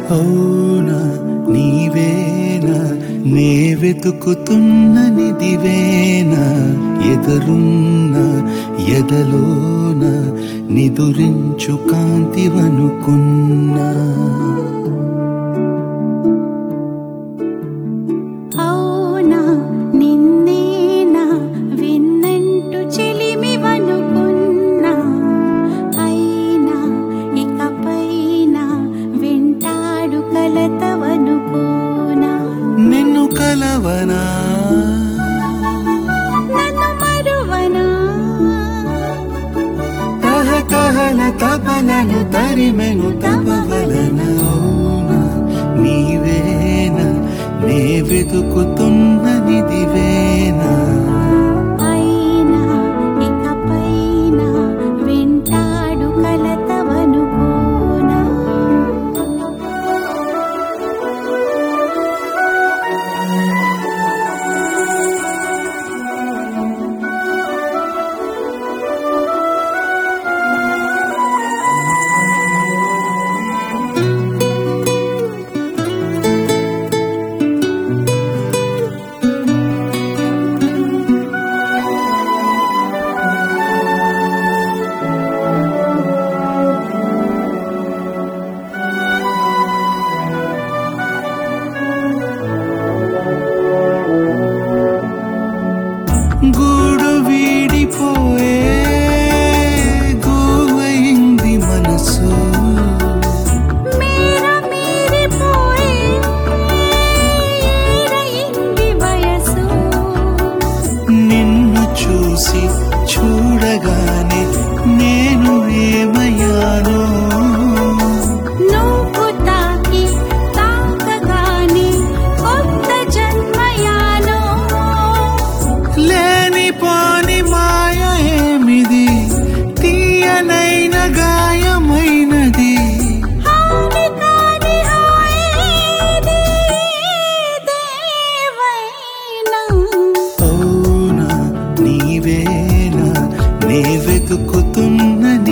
అవునా నీవేనా నే వెతుకుతున్న నిదివేనా ఎదురున్న ఎదలోన నిదురించు కాంతివనుకున్నా అవునా నిన్నేనా విన్నంటు చెలిమివనుకున్నా అయినా ఇకపైన వింటాడు కలతవనుకోనా నిన్ను కలవనా నన్ను మరువనా తహతహల తపలను తరిమెను తపవలన అవునా నీవేనా నే వెతుకుతున్న నిదివేనా అయినా ఇకపైన వింటాడు కలతవనుకోనా గూడు వీడిపోయే గోవైంది మనసు మేర మీరిపోయే ఏరయింది వయసు నిన్ను చూసి చూడగానే నేను ఏమయ్యానో నువ్వు తాకి తాకగానే కొత్త జన్మయానో లేనిపోని మాయ ఏమిది తీయనైన గాయమైనది హాని కాని హాయేది దేవైనా అవునా నీవేనా నే వెతుకుతున్న